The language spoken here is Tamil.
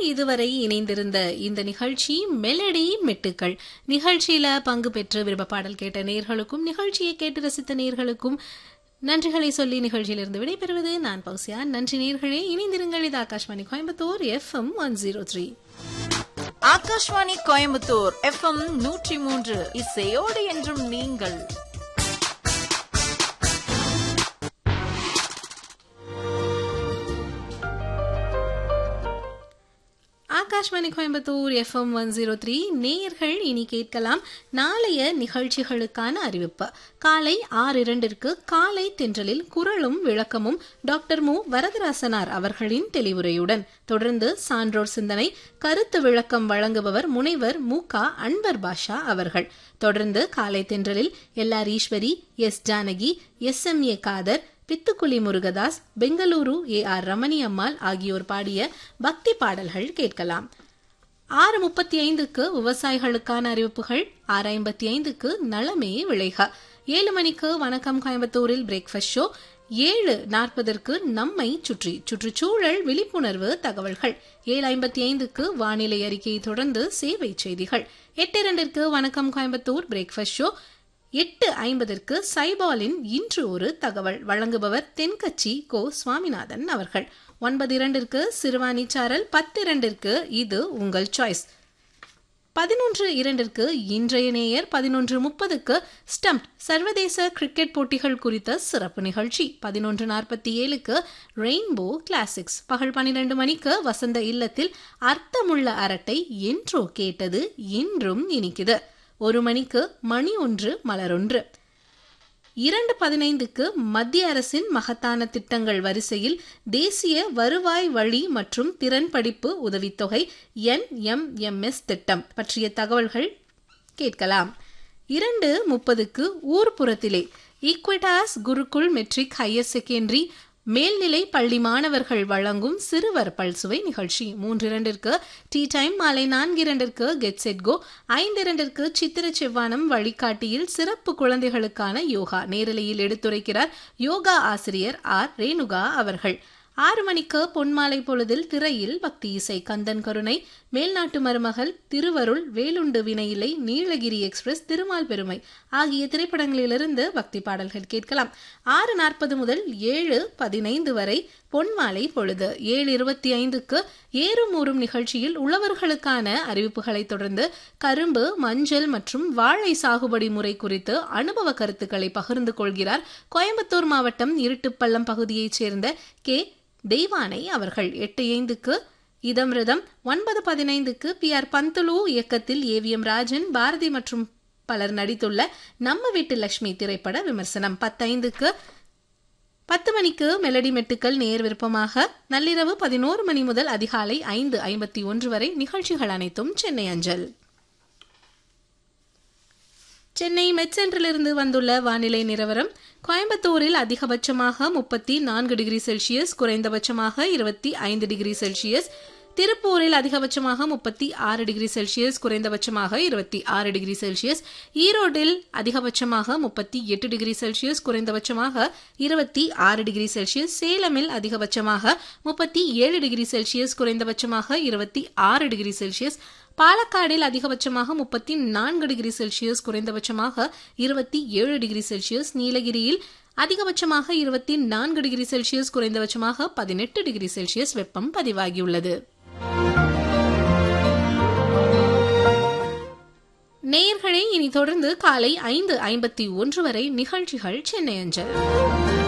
இதுவரை இணைந்திருந்த இந்த நிகழ்ச்சி மெலடி மெட்டுக்கள் நிகழ்ச்சியில பங்கு பெற்று விருப்ப பாடல் கேட்ட நேர்களுக்கும் நிகழ்ச்சியை கேட்டு ரசித்த நேர்களுக்கும் நன்றிகளை சொல்லி நிகழ்ச்சியிலிருந்து விடைபெறுவது நான் பௌசியா நன்றி நேர்களே இணைந்திருங்கள் இது Akashvani Coimbatore FM one zero three Akashvani Coimbatore FM நூற்றி மூன்று இசையோடு என்றும் நீங்கள் Akashvani Coimbatore FM one zero three நேயர்கள் இனி கேட்கலாம் நாளைய நிகழ்ச்சிகளுக்கான அறிவிப்பு காலை ஆறு இரண்டிற்கு காலை தென்றலில் குரலும் விளக்கமும் டாக்டர் மு வரதராசனார் அவர்களின் தெளிவுரையுடன் தொடர்ந்து சான்றோர் சிந்தனை கருத்து விளக்கம் வழங்குபவர் முனைவர் மு க அன்வர் பாஷா அவர்கள் தொடர்ந்து காலை தென்றலில் L R Eswari S Janaki S M A Khader Pithukuli Murugadas Bengaluru A R Ramani Ammal ஆகியோர் பாடிய பக்தி பாடல்கள் கேட்கலாம் ஆறு முப்பத்தி ஐந்துக்கு விவசாயிகளுக்கான அறிவிப்புகள் ஆறு ஐம்பத்தி ஐந்துக்கு நலமே விளைக ஏழு மணிக்கு வணக்கம் கோயம்புத்தூரில் பிரேக்ஃபாஸ்ட் ஷோ ஏழு நாற்பதற்கு நம்மை சுற்றி சுற்றுச்சூழல் விழிப்புணர்வு தகவல்கள் ஏழு ஐம்பத்தி ஐந்துக்கு வானிலை அறிக்கையை தொடர்ந்து சேவை செய்திகள் எட்டு இரண்டிற்கு வணக்கம் கோயம்புத்தூர் பிரேக்ஃபாஸ்ட் ஷோ எட்டு ஐம்பதற்கு சைபாலின் இன்று ஒரு தகவல் வழங்குபவர் தென்கட்சி கோ சுவாமிநாதன் அவர்கள் ஒன்பது இரண்டிற்கு சிறுவாணி சாரல் பத்து இரண்டிற்கு இது உங்கள் சாய்ஸ் பதினொன்று இரண்டிற்கு இன்றைய நேயர் பதினொன்று முப்பதுக்கு ஸ்டம்ப் சர்வதேச கிரிக்கெட் போட்டிகள் குறித்த சிறப்பு நிகழ்ச்சி பதினொன்று நாற்பத்தி ஏழுக்கு ரெயின்போ கிளாசிக்ஸ் பகல் பன்னிரண்டு மணிக்கு வசந்த இல்லத்தில் அர்த்தமுள்ள அரட்டை என்றோ கேட்டது இன்றும் இனிக்குது ஒரு மணிக்கு மணி ஒன்று மலரொன்று இரண்டு பதினைந்துக்கு மத்திய அரசின் மகத்தான திட்டங்கள் வரிசையில் தேசிய வருவாய் வழி மற்றும் திறன் படிப்பு உதவித்தொகை என்எம்எம்எஸ் திட்டம் பற்றிய தகவல்கள் கேட்கலாம் இரண்டு முப்பதுக்கு ஊர்ப்புறத்திலே Equitas Gurukul matric higher secondary மேல்நிலை பள்ளி மாணவர்கள் வழங்கும் சிறுவர் பல்சுவை நிகழ்ச்சி மூன்று இரண்டிற்கு டீ டைம் மாலை நான்கு இரண்டிற்கு கெட் செட் கோ ஐந்து இரண்டிற்கு சித்திர செவ்வானம் வழிகாட்டியில் சிறப்பு குழந்தைகளுக்கான யோகா நேரலையில் எடுத்துரைக்கிறார் யோகா ஆசிரியர் ஆர் ரேணுகா அவர்கள் ஆறு மணிக்கு பொன்மாலை பொழுதில் திரையில் பக்தி இசை கந்தன் கருணை மேல்நாட்டு மருமகள் திருவருள் வேலுண்டு வினையிலை நீலகிரி எக்ஸ்பிரஸ் திருமால் பெருமை ஆகிய திரைப்படங்களிலிருந்து பக்தி பாடல்கள் கேட்கலாம் ஆறு நாற்பது முதல் ஏழு பதினைந்து வரை பொன்மாலை பொழுது ஏழு இருபத்தி ஐந்துக்கு ஏறும் ஊறும் நிகழ்ச்சியில் உழவர்களுக்கான அறிவிப்புகளை தொடர்ந்து கரும்பு மஞ்சள் மற்றும் வாழை சாகுபடி முறை குறித்து அனுபவ கருத்துக்களை பகிர்ந்து கொள்கிறார் கோயம்புத்தூர் மாவட்டம் இருட்டுப்பள்ளம் பகுதியைச் சேர்ந்த கே தெய்வானை அவர்கள் எட்டு ஐந்துக்கு இதம்ரிதம் ஒன்பது பதினைந்துக்கு பி ஆர் பந்துலு இயக்கத்தில் ஏவிஎம் ராஜன் பாரதி மற்றும் பலர் நடித்துள்ள நம்ம வீட்டு லட்சுமி திரைப்பட விமர்சனம் பத்தைந்துக்கு பத்து மணிக்கு மெலடி மெட்டுக்கள் நேர் விருப்பமாக நள்ளிரவு பதினோரு மணி முதல் அதிகாலை ஐந்து ஐம்பத்தி ஒன்று வரை நிகழ்ச்சிகள் அனைத்தும் சென்னை அஞ்சல் சென்னை மெட்சென்றிலிருந்து வந்துள்ள வானிலை நிலவரம் கோயம்புத்தூரில் அதிகபட்சமாக முப்பத்தி நான்கு டிகிரி செல்சியஸ் குறைந்தபட்சமாக இருபத்தி ஐந்து டிகிரி செல்சியஸ் திருப்பூரில் அதிகபட்சமாக முப்பத்தி ஆறு டிகிரி செல்சியஸ் குறைந்தபட்சமாக இருபத்தி ஆறு டிகிரி செல்சியஸ் ஈரோட்டில் அதிகபட்சமாக முப்பத்தி எட்டு டிகிரி செல்சியஸ் குறைந்தபட்சமாக இருபத்தி ஆறு டிகிரி செல்சியஸ் சேலமில் அதிகபட்சமாக முப்பத்தி ஏழு டிகிரி செல்சியஸ் குறைந்தபட்சமாக இருபத்தி ஆறு டிகிரி செல்சியஸ் பாலக்காடில் அதிகபட்சமாக முப்பத்தி நான்கு டிகிரி செல்சியஸ் குறைந்தபட்சமாக இருபத்தி ஏழு டிகிரி செல்சியஸ் நீலகிரியில் அதிகபட்சமாக இருபத்தி நான்கு டிகிரி செல்சியஸ் குறைந்தபட்சமாக பதினெட்டு டிகிரி செல்சியஸ் வெப்பம் பதிவாகியுள்ளது நேயர்களே இனி தொடர்ந்து காலை ஐந்து ஐம்பத்தி ஒன்று வரை நிகழ்ச்சிகள் சென்னை அஞ்சல்